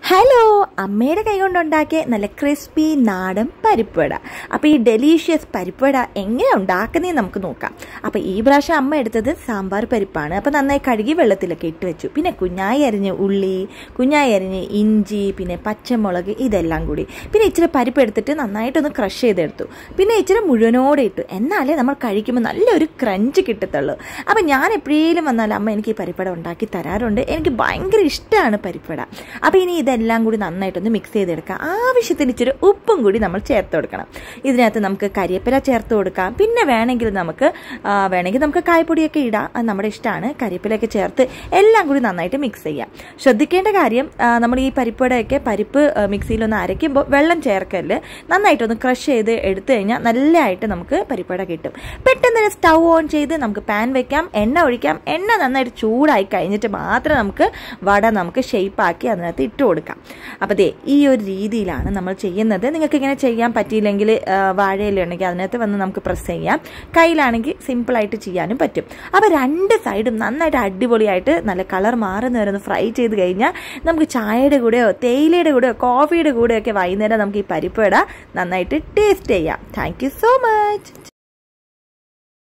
hello അമ്മയുടെ കൈ കൊണ്ടുണ്ടാക്കിയ നല്ല ക്രിസ്പി നാടൻ പരിപ്പുവട അപ്പോൾ ഈ ഡെലീഷ്യസ് പരിപ്പുവട എങ്ങനെ ഉണ്ടാക്കുന്നതെന്ന് നമുക്ക് നോക്കാം അപ്പോൾ ഈ പ്രാവശ്യം അമ്മ എടുത്തത് സാമ്പാർ പരിപ്പാണ് അപ്പോൾ നന്നായി കഴുകി വെള്ളത്തിലൊക്കെ ഇട്ട് വെച്ചു പിന്നെ കുഞ്ഞായി അരിഞ്ഞ് ഉള്ളി കുഞ്ഞായി അരിഞ്ഞ് ഇഞ്ചി പിന്നെ പച്ചമുളക് ഇതെല്ലാം കൂടി പിന്നെ ഇച്ചിരി പരിപ്പ് എടുത്തിട്ട് നന്നായിട്ടൊന്ന് ക്രഷ് ചെയ്തെടുത്തു പിന്നെ ഇച്ചിരി മുഴുവനോടെ ഇട്ടു എന്നാലേ നമ്മൾ കഴിക്കുമ്പോൾ നല്ലൊരു ക്രഞ്ച് കിട്ടത്തുള്ളൂ അപ്പോൾ ഞാൻ എപ്പോഴേലും വന്നാൽ അമ്മ എനിക്ക് ഈ പരിപ്പട ഉണ്ടാക്കി തരാറുണ്ട് എനിക്ക് ഭയങ്കര ഇഷ്ടമാണ് പരിപ്പട അപ്പോൾ ഇനി ഇതെല്ലാം കൂടി നന്നായിട്ടൊന്ന് മിക്സ് ചെയ്തെടുക്കാം ആവശ്യത്തിന് ഇച്ചിരി ഉപ്പും കൂടി നമ്മൾ ചേർത്ത് കൊടുക്കണം ഇതിനകത്ത് നമുക്ക് കരിയേപ്പില ചേർത്ത് കൊടുക്കാം പിന്നെ വേണമെങ്കിൽ നമുക്ക് ആ, വേണമെങ്കിൽ നമുക്ക് കായ്പൊടിയൊക്കെ ഇടാം അത് നമ്മുടെ ഇഷ്ടമാണ് കരിയേപ്പിലൊക്കെ ചേർത്ത് എല്ലാം കൂടി നന്നായിട്ട് മിക്സ് ചെയ്യാം ശ്രദ്ധിക്കേണ്ട കാര്യം ആ, നമ്മൾ ഈ പരിപ്പുവടയൊക്കെ പരിപ്പ് ആ, മിക്സിയിലൊന്ന് അരയ്ക്കുമ്പോൾ വെള്ളം ചേർക്കല് നന്നായിട്ടൊന്ന് ക്രഷ് ചെയ്ത് എടുത്തു കഴിഞ്ഞാൽ നല്ലതായിട്ട് നമുക്ക് പരിപ്പുവട കിട്ടും പെട്ടെന്ന് തന്നെ സ്റ്റൗ ഓൺ ചെയ്ത് നമുക്ക് പാൻ വെക്കാം എണ്ണ ഒഴിക്കാം എണ്ണ നന്നായിട്ട് ചൂടായി കഴിഞ്ഞിട്ട് മാത്രം നമുക്ക് വട നമുക്ക് ഷേപ്പാക്കി അതിനകത്ത് ഇട്ട് കൊടുക്കാം അപ്പോൾ ദേ ഈ ഒരു രീതിയിലാണ് നമ്മൾ ചെയ്യുന്നത് നിങ്ങൾക്ക് ഇങ്ങനെ ചെയ്യാൻ പറ്റിയില്ലെങ്കിൽ വാഴയില ഉണ്ടെങ്കിൽ അതിനകത്ത് വന്ന് നമുക്ക് പ്രസ് ചെയ്യാം കയ്യിലാണെങ്കിൽ സിമ്പിളായിട്ട് ചെയ്യാനും പറ്റും അപ്പോൾ രണ്ട് സൈഡും നന്നായിട്ട് അടിപൊളിയായിട്ട് നല്ല കളർ മാറുന്ന വരെ ഒന്ന് ഫ്രൈ ചെയ്ത് കഴിഞ്ഞാൽ നമുക്ക് ചായയുടെ കൂടെയോ തേയിലയുടെ കൂടെയോ കോഫിയുടെ കൂടെയോ ഒക്കെ വൈകുന്നേരം നമുക്ക് ഈ പരിപ്പ് വട നന്നായിട്ട് ടേസ്റ്റ് ചെയ്യാം താങ്ക് യു സോ മച്ച്